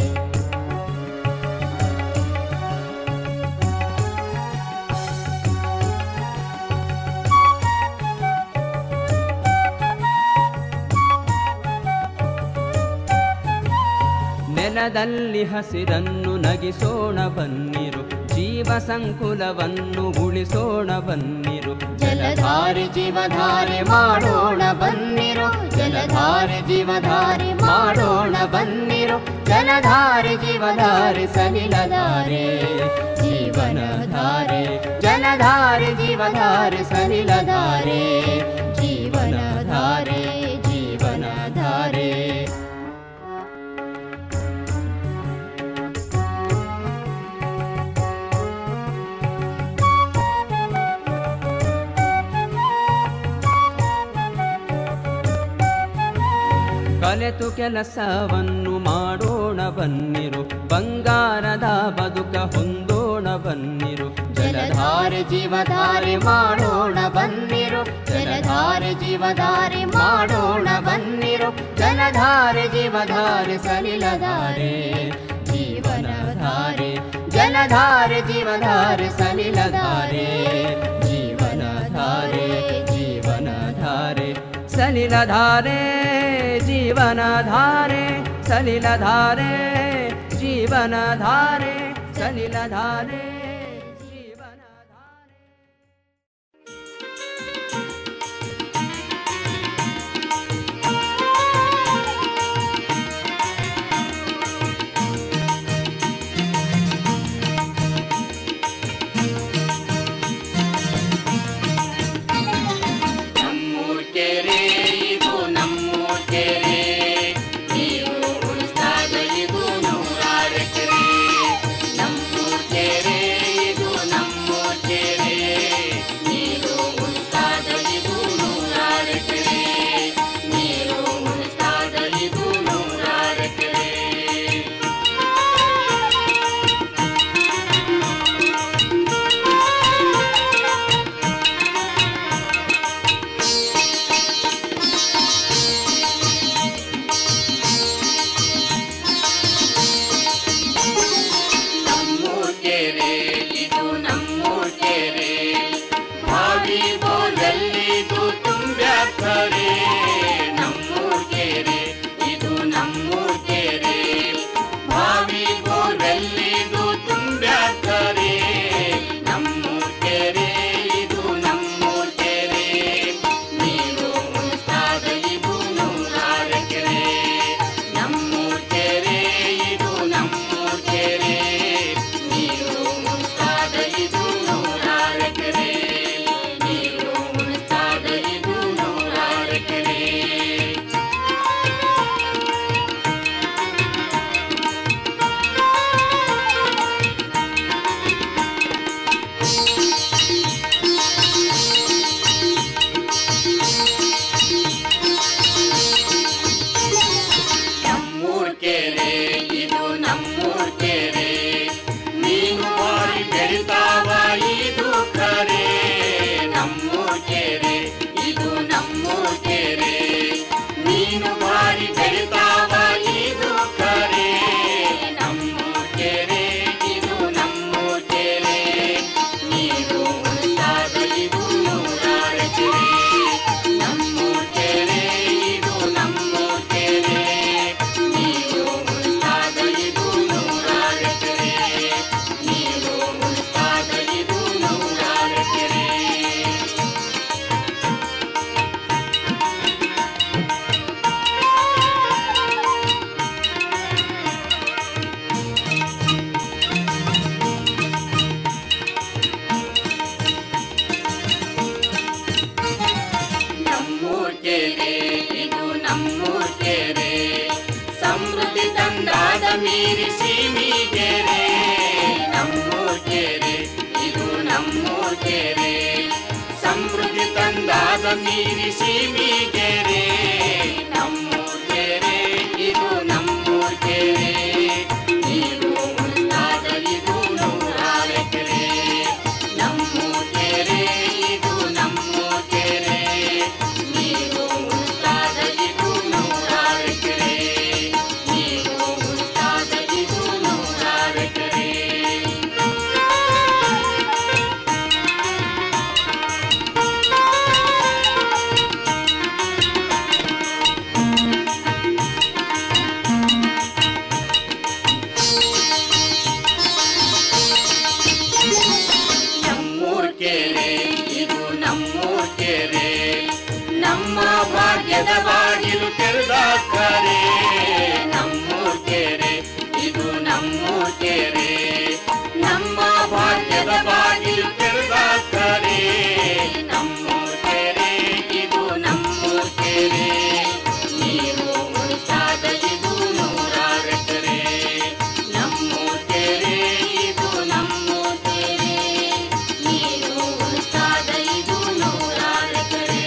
ನೆಲದಲ್ಲಿ ಹಸಿರನ್ನು ನಗಿಸೋಣ ಬನ್ನಿರು ಜೀವ ಸಂಕುಲವನ್ನು ಉಳಿಸೋಣ ಬನ್ನಿರು ಜಲಧಾರೆ ಜೀವಧಾರೆ ಮಾಡೋಣ ಬನ್ನಿರು ಜಲಧಾರೆ ಜೀವಧಾರೆ ಮಾಡೋಣ ಬನ್ನಿರು ಜಲಧಾರೆ ಜೀವಧಾರೆ ಸಲಿಲಧಾರೆ ಜೀವನಧಾರೆ ಜಲಧಾರೆ ಜೀವಧಾರೆ ಸಲಿಲಧಾರೆ ಜೀವನಧಾರೆ ಜೀವನಧಾರೆ ಕಲೆತು ಕೆಲಸವನ್ನು ಮಾಡೋಣ ಬನ್ನಿರು ಬಂಗಾರದ ಬದುಕ ಹೊಂದೋಣ ಬನ್ನಿರು ಜಲಧಾರೆ ಜೀವಧಾರೆ ಮಾಡೋಣ ಬನ್ನಿರು ಜಲಧಾರೆ ಜೀವಧಾರೆ ಮಾಡೋಣ ಬನ್ನಿರು ಜಲಧಾರೆ ಜೀವಧಾರೆ ಸಲಿಲಧಾರೆ ಜೀವನಧಾರೆ ಜಲಧಾರೆ ಜೀವಧಾರೆ ಸಲಿಲಧಾರೆ ಜೀವನಧಾರೆ ಜೀವನಧಾರೆ ಸಲಿಲಧಾರೆ ಜೀವನಧಾರೆ ಸಲಿಲಧಾರೆ ಜೀವನಧಾರೆ ಸಲಿಲಧಾರೆ ನಮ್ಮೂರ್ ಕೆರೆ ಇದು ನಮ್ಮೂರ್ ಕೆರೆ ನೀರು ಉಳಿಸ್ದಾಗ ಇದು ನೂರಾರು ಎಕರೆ ನಮ್ಮೂರ್ ಕೆರೆ ಇದು ನಮ್ಮೂರ್ ಕೆರೆ ನೀರು ಉಳಿಸ್ದಾಗ ಇದು ನೂರಾರು ಎಕರೆ ನೀರು ಉಳಿಸ್ದಾಗ ಇದು ನೂರಾರು ಎಕರೆ ನಮ್ಮೂರ್ ಕೆರೆ ಇದು ನಮ್ಮೂರ್ ಕೆರೆ ಬಾವಿ ಬೋರ್ವೆಲ್ಲಿದು ತುಂಬ್ಯಾಕರೆ ನಮ್ಮೂರ್ ಕೆರೆ ಇದು ನಮ್ಮೂರ್ ಕೆರೆ ಬಾವಿ ಬೋರ್ವೆಲ್ಲಿದು ತುಂಬ್ಯಾಕರೆ ನಮ್ಮೂರ್ ಕೆರೆ ಇದು ನಮ್ಮೂರ್ ಕೆರೆ ನೀರು ಉಳಿಸ್ದಾಗ ಇದು ನೂರಾರು ಎಕರೆ ನಮ್ಮೂರ್ ಕೆರೆ ಇದು ನಮ್ಮೂರ್ ಕೆರೆ ನೀರು ಕೆರೆ ಇದು ನಮ್ಮೂರ್ ಕೆರೆ ನೀನು ಭಾರಿ ಬೆಳಿತಾವ ಇದು ಕರೆ ನಮ್ಮೂರ್ ಕೆರೆ ಇದು ನಮ್ಮೂರ್ ಕೆರೆ ನೀರು ಉಳಿತಾದ ಇದು ನೂರಾರ ಕೆರೆ ನಮ್ಮೂರ್ ಕೆರೆ ಇದು ನಮ್ಮೂರ್ ಕೆರೆ ನೀರು ಉಳಿತಾದ ಇದು ನೂರಾರ ಕೆರೆ ನೀರು ಉಳಿತಾದ ಇದು ನೂರಾರ ಕೆರೆ ನಮ್ಮೂರ್ ಕೆರೆ ಇದು ನಮ್ಮೂರ್ ಕೆರೆ ಸಮೃದ್ಧಿ ತಂದಾದ ಮೀರಿ ಸೀಮಿಗೆರೆ ನಮ್ಮೂರ್ ಕೆರೆ ಇದು ನಮ್ಮೂರ್ ಕೆರೆ ಸಮೃದ್ಧಿ ತಂದಾದ ಮೀರಿ ಸೀಮಿಗೆರೆ ನಮ್ಮೂರ್ ಕೆರೆ ಇದು ನಮ್ಮೂರ್ ಕೆರೆ ನೀರು ಉಳಿತಾದ ಇದು ನೂರಾರ ಕೆರೆ ನಮ್ಮೂರ್ ಕೆರೆ ಇದು ನಮ್ಮೂರ್ ಕೆರೆ ನೀರು ಉಳಿತಾದ ಇದು ನೂರಾರ ಕೆರೆ ನೀರು ಉಳಿತಾದ ಇದು ನೂರಾರ ಕೆರೆ ನಮ್ಮೂರ್ ಕೆರೆ ಇದು ನಮ್ಮೂರ್ ಕೆರೆ ನಮ್ಮ ಭಾಗ್ಯದ ಬಾಗಿಲು ತೆರೆದ ಕರೆ ನಮ್ಮೂರ್ ಕೆರೆ ಇದು ನಮ್ಮೂರ್ ಕೆರೆ ನಮ್ಮ ಭಾಗ್ಯದ ಬಾಗಿಲು ತೆರೆದ ಕರೆ ನಮ್ಮೂರ್ ಕೆರೆ ಇದು ನಮ್ಮೂರ್ ಕೆರೆ ನೀರು ಉಳಿತಾದ ಇದು ನೂರಾರ ಕೆರೆ ನಮ್ಮೂರ್ ಕೆರೆ ಇದು ನಮ್ಮೂರ್ ಕೆರೆ ನೀರು ಉಳಿತಾದ ಇದು ನೂರಾರ ಕೆರೆ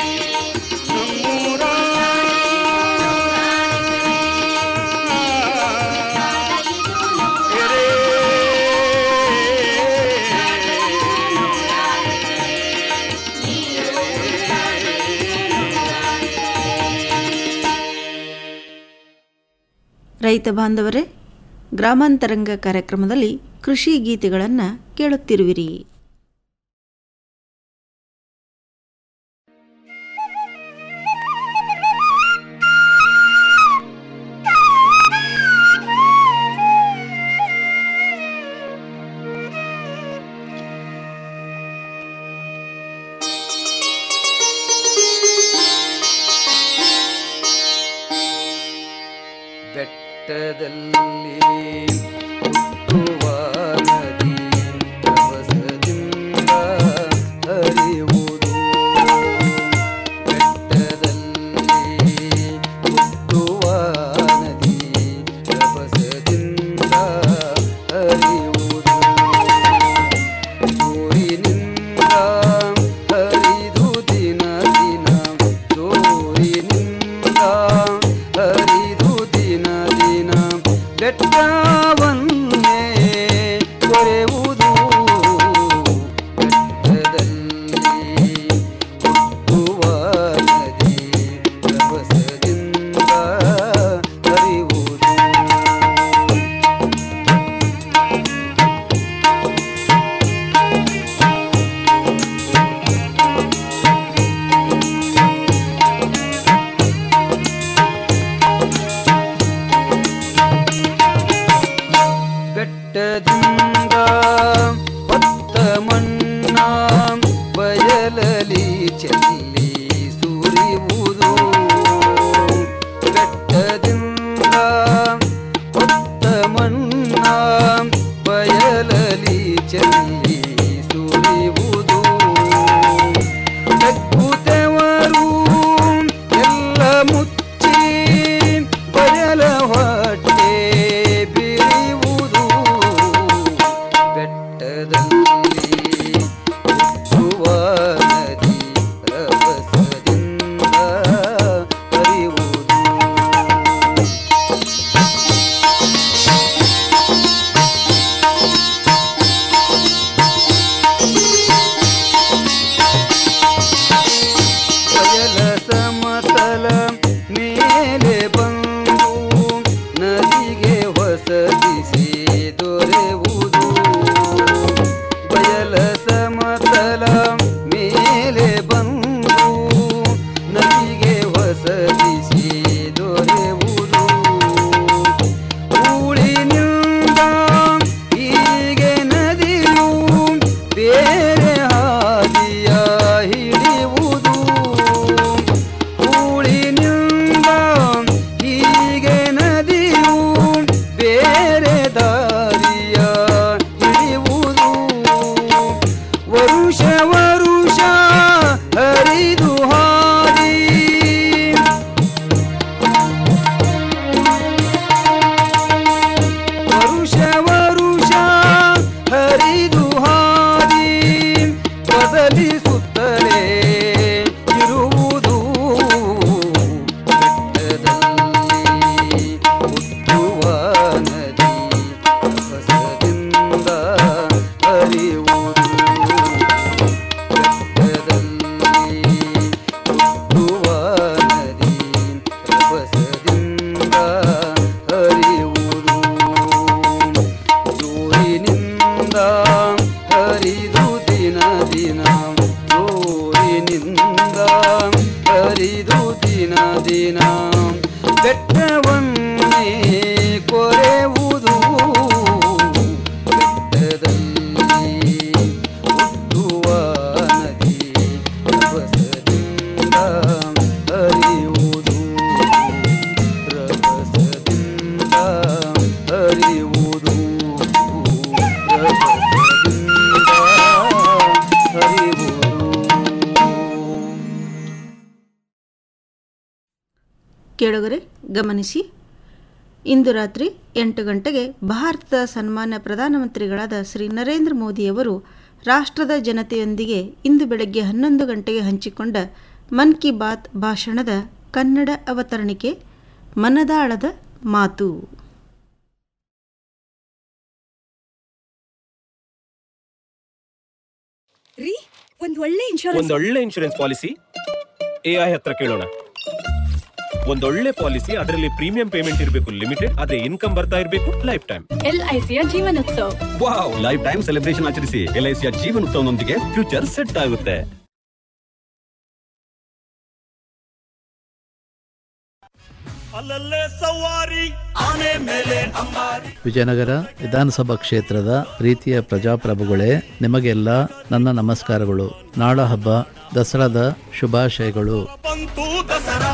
ರೈತ ಬಾಂಧವರೇ ಗ್ರಾಮಾಂತರಂಗ ಕಾರ್ಯಕ್ರಮದಲ್ಲಿ ಕೃಷಿ ಗೀತೆಗಳನ್ನು ಕೇಳುತ್ತಿರುವಿರಿ ಬೆಟ್ಟದಲ್ಲಿ ಹುಟ್ಟುವ ನದಿ ರಭಸದಿಂದ ಹರಿಯುವುದು ಬೆಟ್ಟದಲ್ಲಿ ಹುಟ್ಟುವ ನದಿ ರಭಸದಿಂದ ಹರಿಯುವುದು ಸೂರಿನಿಂದ ಹರಿದು ದಿನ ದಿನ ಸೂರಿನಿಂದ ಹರಿದು ದಿನ ದಿನ ಬೆಟ್ಟವನ್ನೇ ಕೊರೆಯುವುದು ಬೆಟ್ಟದಲ್ಲಿ ಹುಟ್ಟುವ ನದಿ ರಭಸದಿಂದ ಹರಿಯುವುದು ಬೆಟ್ಟದಿಂದ ಹೊತ್ತ ಮಣ್ಣ ಬಯಲಲಿ ಚೆಲ್ಲಿ ಸುರಿಯುವುದು ಬೆಟ್ಟದಿಂದ ಹೊತ್ತ ಮಣ್ಣ ಬಯಲಲಿ ಚೆಲ್ಲಿ ಸುರಿಯುವುದು ಬೆಕ್ಕುತ್ತವರು ಎಲ್ಲ ಮುಚ್ಚಿ ಬಯಲ ಹೊಟ್ಟೆ ಬಿರಿಯುವುದು ಬೆಟ್ಟದಲ್ಲಿ ಹುಟ್ಟುವ ನದಿ ರಭಸದಿಂದ ನನ್ನಿಂದ ಹರಿದು ದಿನ ದಿನ ಬೆಟ್ಟವನ್ನೇ ಕೊರೆಯುವುದು ಬೆಟ್ಟದಲ್ಲಿ ಹುಟ್ಟುವ ನದಿ ರಭಸದಿಂದ ಹರಿಯುವುದು ರಭಸದಿಂದ ಹರಿಯುವುದು ರಭಸದಿಂದ ಹರಿಯುವುದು ಕೇಳುಗರೆ ಗಮನಿಸಿ ಇಂದು ರಾತ್ರಿ ಎಂಟು ಗಂಟೆಗೆ ಭಾರತದ ಸನ್ಮಾನ್ಯ ಪ್ರಧಾನಮಂತ್ರಿಗಳಾದ ಶ್ರೀ ನರೇಂದ್ರ ಮೋದಿಯವರು ರಾಷ್ಟ್ರದ ಜನತೆಯೊಂದಿಗೆ ಇಂದು ಬೆಳಗ್ಗೆ ಹನ್ನೊಂದು ಗಂಟೆಗೆ ಹಂಚಿಕೊಂಡ ಮನ್ ಕಿ ಬಾತ್ ಭಾಷಣದ ಕನ್ನಡ ಅವತರಣಿಕೆ ಮನದಾಳದ ಮಾತು ರೀ ಒಂದ್ ಒಳ್ಳೆ ಇನ್ಶೂರೆನ್ಸ್ ಒಂದೊಳ್ಳೆ ಇನ್ಶೂರೆನ್ಸ್ ಪಾಲಿಸಿ ಎ ಐ ಹತ್ರ ಕೇಳೋಣ ಒಂದೊಳ್ಳೆ ಪಾಲಿಸಿ ಅದರಲ್ಲಿ ಪ್ರೀಮಿಯಂ ಪೇಮೆಂಟ್ ಇರಬೇಕು ಲಿಮಿಟೆಡ್ ಆದ್ರೆ ಇನ್ಕಮ್ ಬರ್ತಾ ಇರಬೇಕು ಲೈಫ್ ಟೈಮ್ ಎಲ್ ಐ ಸಿಯ Jeevan Utsav wow life time celebration ಆಚರಿಸಿ ಎಲ್ ಐ ಸಿಯ ಜೀವನ ಉತ್ಸವನೊಂದಿಗೆ ಫ್ಯೂಚರ್ ಸೆಟ್ ಆಗುತ್ತೆ ಅಲ್ಲಲ್ಲೇ ಸವಾರಿ ಆನೆ ಮೇಲೆ ಅಂಬಾರಿ ವಿಜಯನಗರ ವಿಧಾನಸಭಾ ಕ್ಷೇತ್ರದ ಪ್ರೀತಿಯ ಪ್ರಜಾಪ್ರಭುಗಳೇ ನಿಮಗೆಲ್ಲ ನನ್ನ ನಮಸ್ಕಾರಗಳು ನಾಡ ಹಬ್ಬ ದಸರಾದ ಶುಭಾಶಯಗಳು ಬಂತು ದಸರಾ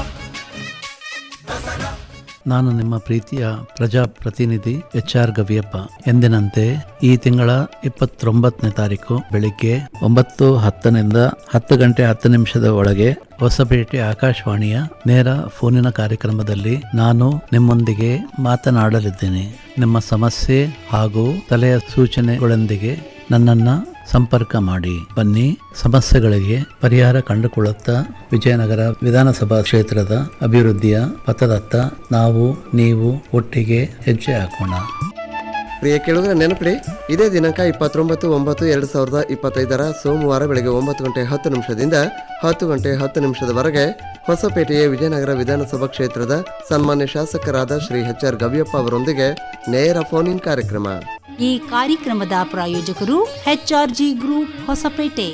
ನಾನು ನಿಮ್ಮ ಪ್ರೀತಿಯ ಪ್ರಜಾಪ್ರತಿನಿಧಿ ಎಚ್ ಆರ್ ಗವಿಯಪ್ಪ ಎಂದಿನಂತೆ ಈ ತಿಂಗಳ ಇಪ್ಪತ್ತೊಂಬತ್ತನೇ ತಾರೀಕು ಬೆಳಿಗ್ಗೆ ಒಂಬತ್ತು ಹತ್ತನಿಂದ ಹತ್ತು ಗಂಟೆ ಹತ್ತು ನಿಮಿಷದ ಒಳಗೆ ಹೊಸಪೇಟೆ ಆಕಾಶವಾಣಿಯ ನೇರ ಫೋನಿನ ಕಾರ್ಯಕ್ರಮದಲ್ಲಿ ನಾನು ನಿಮ್ಮೊಂದಿಗೆ ಮಾತನಾಡಲಿದ್ದೇನೆ ನಿಮ್ಮ ಸಮಸ್ಯೆ ಹಾಗೂ ಸಲಹೆ ಸೂಚನೆಗಳೊಂದಿಗೆ ನನ್ನನ್ನ ಸಂಪರ್ಕ ಮಾಡಿ ಬನ್ನಿ ಸಮಸ್ಯೆಗಳಿಗೆ ಪರಿಹಾರ ಕಂಡುಕೊಳ್ಳುತ್ತಾ ವಿಜಯನಗರ ವಿಧಾನಸಭಾ ಕ್ಷೇತ್ರದ ಅಭಿವೃದ್ಧಿಯ ಪಥದತ್ತ ನಾವು ನೀವು ಒಟ್ಟಿಗೆ ಹೆಜ್ಜೆ ಹಾಕೋಣ ಪ್ರಿಯ ಕೇಳುಗರ ನೆನಪಿಡಿ ಇದೇ ದಿನಾಂಕ ಇಪ್ಪತ್ತೊಂಬತ್ತು ಒಂಬತ್ತು ಎರಡು ಸಾವಿರದ ಇಪ್ಪತ್ತೈದರ ಸೋಮವಾರ ಬೆಳಗ್ಗೆ ಒಂಬತ್ತು ಗಂಟೆ ಹತ್ತು ನಿಮಿಷದಿಂದ ಹತ್ತು ಗಂಟೆ ಹತ್ತು ನಿಮಿಷದವರೆಗೆ ಹೊಸಪೇಟೆಯ ವಿಜಯನಗರ ವಿಧಾನಸಭಾ ಕ್ಷೇತ್ರದ ಸನ್ಮಾನ್ಯ ಶಾಸಕರಾದ ಶ್ರೀ ಎಚ್ ಆರ್ ಗವಿಯಪ್ಪ ಅವರೊಂದಿಗೆ ನೇರ ಫೋನ್ ಇನ್ ಕಾರ್ಯಕ್ರಮ ಈ ಕಾರ್ಯಕ್ರಮದ ಪ್ರಾಯೋಜಕರು ಎಚ್ಆರ್ಜಿ ಗ್ರೂಪ್ ಹೊಸಪೇಟೆ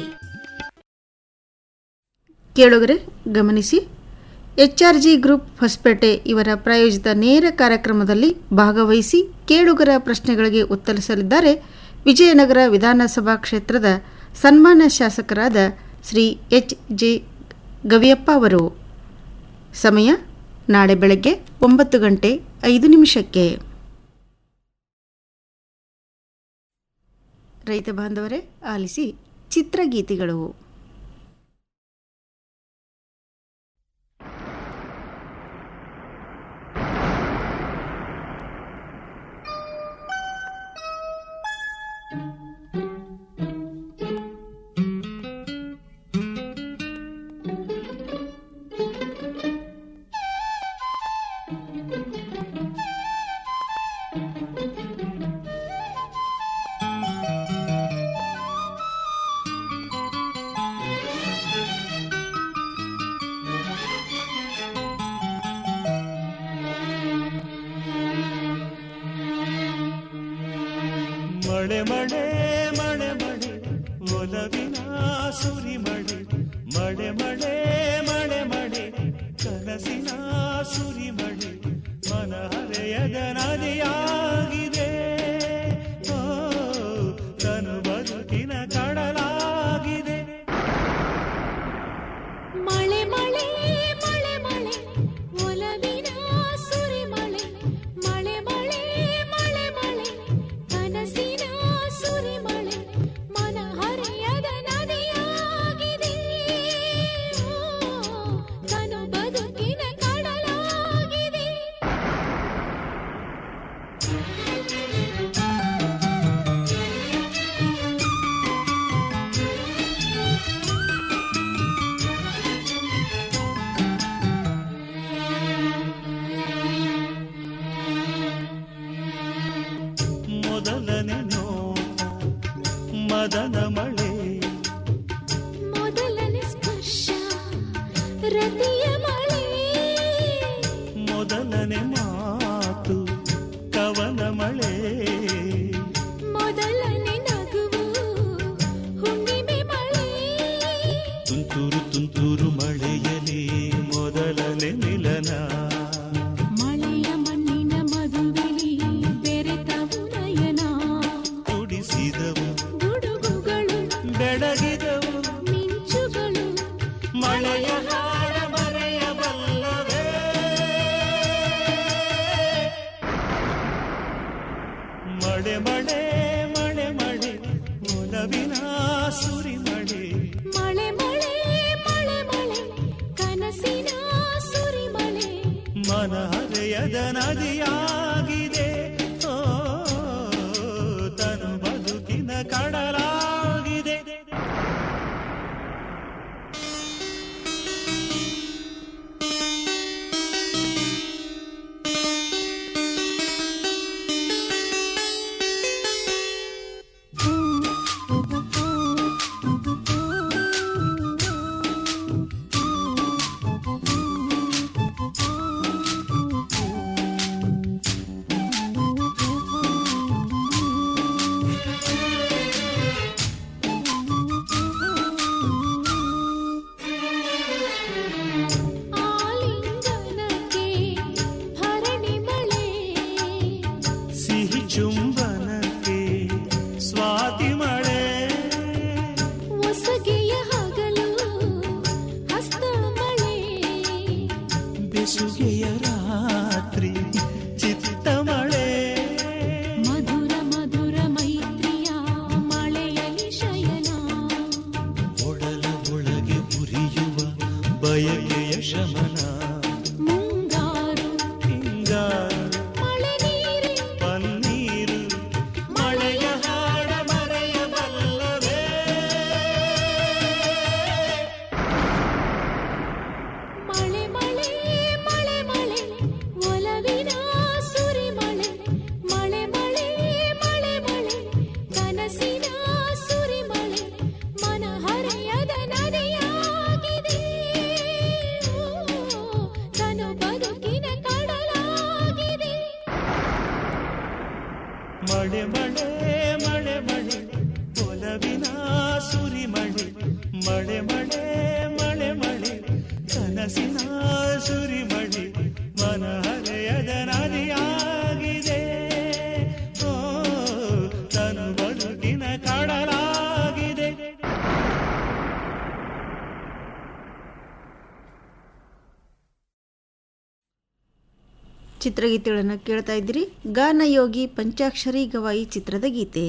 ಕೇಳುಗರೆ ಗಮನಿಸಿ ಎಚ್ಆರ್ಜಿ ಗ್ರೂಪ್ ಹೊಸಪೇಟೆ ಇವರ ಪ್ರಾಯೋಜಿತ ನೇರ ಕಾರ್ಯಕ್ರಮದಲ್ಲಿ ಭಾಗವಹಿಸಿ ಕೇಳುಗರ ಪ್ರಶ್ನೆಗಳಿಗೆ ಉತ್ತರಿಸಲಿದ್ದಾರೆ ವಿಜಯನಗರ ವಿಧಾನಸಭಾ ಕ್ಷೇತ್ರದ ಸನ್ಮಾನ್ಯ ಶಾಸಕರಾದ ಶ್ರೀ ಎಚ್ ಜೆ ಗವಿಯಪ್ಪ ಅವರು ಸಮಯ ನಾಳೆ ಬೆಳಗ್ಗೆ ಒಂಬತ್ತು ಗಂಟೆ ಐದು ನಿಮಿಷಕ್ಕೆ ರೈತ ಬಾಂಧವರೇ ಆಲಿಸಿ ಚಿತ್ರಗೀತೆಗಳು ಮಳೆ ಮಳೆ ಮಳೆ ಮಳೆ ಒಲವಿನ ಸುರಿ ಮಳೆ ಮಳೆ ಮಳೆ ಮಳೆ ಮಳೆ ಕನಸಿನ ಸುರಿ ಮಳೆ ಮನ ಹರೆಯದ ನದಿಯಾಗಿದೆ ಓ, ತನು ಬದುಕಿನ ಕಡಲಾಗಿದೆ ಮಳೆ ಮಳೆ ಮಳೆ ಮಳೆ ಒಲವಿನ ಸುರಿ ಮಳೆ ಮಳೆ ಮಳೆ ಮಳೆ ಮಳೆ ಕನಸಿನ ಸುರಿ ಮಳೆ ಮನ ಹರೆಯದ ನದಿಯಾಗಿದೆ ಓ, ತನು ಬದುಕಿನ ಕಡಲಾಗಿದೆ ಮೊದಲನೆ ನೋಟ ಮದನ ಮಳೆ ಮೊದಲನೇ ಸ್ಪರ್ಶ ರತಿಯ ಮಳೆ ಮೊದಲನೆ ಮಾತು ಕವನ ಮಳೆ ಮೊದಲನೇ ನಗುವು ಹುಣ್ಣಿಮೆ ಮಳೆ ತುಂತುರು ತುಂತುರು ಮಳೆಯಲಿ ಮೊದಲನೇ ಮಿಲನ ಮಳೆಯ ಮಣ್ಣಿನ ಮದುವೆಲಿ ಬೆರೆತವು ನಯನ ಕುಡಿಸಿದವು ಗುಡುಗುಗಳು ಬೆಳಗಿದವು ಮಿಂಚುಗಳು ಮಳೆಯ ಹಾಡ ಮರೆಯಬಲ್ಲವೇ ಮಳೆ ಮಳೆ ಮಳೆ ಮಳೆ ಒಲವಿನ ಸುರಿ ಮಳೆ ಮಳೆ ಮಳೆ ಮಳೆ ಮಳೆ ಕನಸಿನ ಸುರಿಮಳೆ ಮನ ಹರೆಯದ ನದಿಯಾಗಿದೆ ಓ ತನು ಬದುಕಿನ ಕಡಲಾಗಿದೆ ಆಲಿಂಗನಕ್ಕೆ ಭರಣಿ ಮಳೆ ಸಿಹಿ ಚುಂಬನಕ್ಕೆ ಸ್ವಾತಿ ಮಳೆ ಒಸಗೆಯ ಹಗಲು ಹಸ್ತ ಮಳೆ ಬೆಸುಗೆಯ ರಾತ್ರಿ ಚಿತ್ತ ಮಳೆ ಮಧುರ ಮಧುರ ಮೈತ್ರಿಯ ಮಳೆಯಲಿ ಶಯನ ಒಡಲ ಒಳಗೆ ಉರಿಯುವ ಬಯಕೆಯ ಶಮನ ಮುಂಗಾರು ಹಿಂಗಾರು ಮಳೆ ನೀರೆ ಪನ್ನೀರು ಮಳೆಯ ಹಾಡ ಮರೆಯಬಲ್ಲವೇ ಮಳೆ ಮಳೆ ಮಳೆ ಮಳೆ ಒಲವಿನ ಸುರಿಮಳೆ ಮಳೆ ಮಳೆ ಮಳೆ ಮಳೆ ಕನಸಿನ ಸುರಿಮಳೆ ಮನ ಹರೆಯದ ನದಿಯಾಗಿದೆ ಓ, ತನು ಬದುಕಿನ ಕಡಲಾಗಿದೆ ಮಳೆ ಮಳೆ ಮಳೆ ಮಳೆ ಒಲವಿನ ಸುರಿ ಮಳೆ ಮಳೆ ಮಳೆ ಮಳೆ ಮಳೆ ಕನಸಿನ ಸುರಿ ಮಳೆ ಮನ ಹರೆಯದ ನದಿಯಾಗಿದೆ ಓ ತನು ಬದುಕಿನ ಕಡಲಾಗಿದೆ ಚಿತ್ರಗೀತೆಗಳನ್ನು ಕೇಳ್ತಾ ಇದ್ದೀರಿ ಗಾನಯೋಗಿ ಪಂಚಾಕ್ಷರಿ ಗವಾಯಿ ಚಿತ್ರದ ಗೀತೆ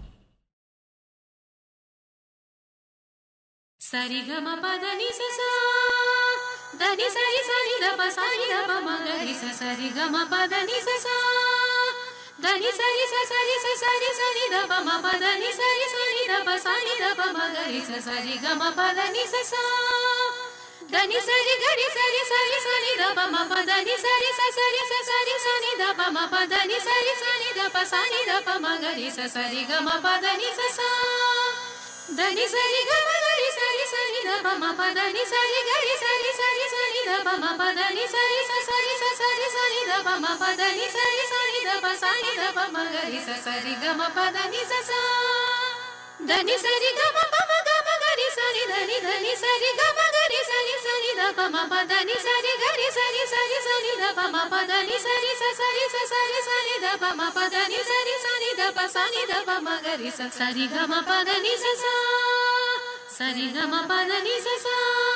ಸರಿ ಗಮ ಪದ ನಿ ಸ ಸ ಧನಿ ಸರಿ ಸರಿ ದ ಪ ಸರಿ ದ ಪ ಮ ಗ ರಿ ಸ ಸರಿ ಗಮ ಪದ ನಿ ಸ ಸ ಧನಿ ಸರಿ ಸ ಸರಿ ಸ ಸರಿ ಸರಿ ದ ಪ ಮ ಪದ ನಿ ಸರಿ ಸರಿ ದ ಪ ಸರಿ ದ ಪ ಮ ಗ ರಿ ಸ ಸರಿ ಗಮ ಪದ ನಿ ಸ ಸ ಧನಿ ಸರಿ ಗರಿ ಸರಿ ಸರಿ ಸರಿ ದ ಪ ಮ ಪದ ನಿ ಸರಿ ಸ ಸರಿ ಸ ಸರಿ ಸರಿ ದ ಪ ಮ ಪದ ನಿ ಸರಿ ಸರಿ ದ ಪ ಸರಿ ದ ಪ ಮ ಗ ರಿ ಸ ಸರಿ ಗಮ ಪದ ನಿ ಸ ಸ ಧನಿ ಸರಿ ಗ ಮ ಗರಿ ಸರಿ ಸರಿ ದ ಪ ಮ ಪದ ನಿ ಸರಿ ಗರಿ ಸರಿ ಸರಿ ಸರಿ ದ ಪ ಮ ಪದ ನಿ ಸರಿ ಸ ಸರಿ ಸ ಸರಿ ಸರಿ ದ ಪ ಮ ಪದ ನಿ ಸರಿ ಸರಿ ದ ಪ ಸರಿ ದ ಪ ಮ ಗರಿ ಸ ಸರಿ ಗ ಮ ಪದ ನಿ ಸ ಸ ಧನಿ ಸರಿ ಗ ಮ ಪ ಮ ಗ ಮ ಗರಿ ಸರಿ ಧನಿ ಧನಿ ಸರಿ ಗ ಮ ಗರಿ ಸರಿ ಸರಿ ದ ಪ ಮ ಪದ ನಿ ಸರಿ ಗರಿ ಸರಿ ಸರಿ ಸರಿ ದ ಪ ಮ ಪದ ನಿ ಸರಿ ಸ ಸರಿ ಸ ಸರಿ ಸರಿ ದ ಪ ಮ ಪದ ನಿ ಸರಿ ಸರಿ ದ ಪ ಸರಿ ದ ಪ ಮ ಗರಿ ಸ ಸರಿ ಗ ಮ ಪದ ನಿ ಸ ಸ ಸರಿ ಗ ಮ ಪದ ನಿ ಸ ಸ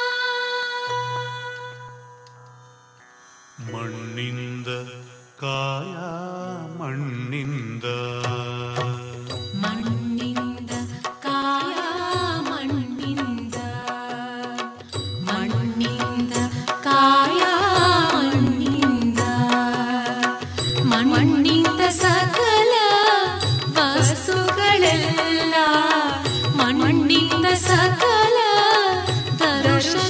ಮಣ್ಣಿಂದ ಕಾಯ ಮಣ್ಣಿಂದ ಮಣ್ಣಿಂದ ಕಾಯ ಮಣ್ಣಿಂದ ಮಣ್ಣಿಂದ ಕಾಯ ಮಣ್ಣಿಂದ ಮಣ್ಣಿಂದ ಸಕಲ ವಸ್ತುಗಳೆಲ್ಲ ಮಣ್ಣಿಂದ ಸಕಲ ದರ್ಶನ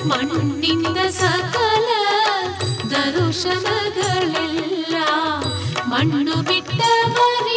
ಮಣ್ಣಿಂದ ಸಕಲ ದರುಶನಗಳೆಲ್ಲ ಮಣ್ಣು ಬಿಟ್ಟವರೇ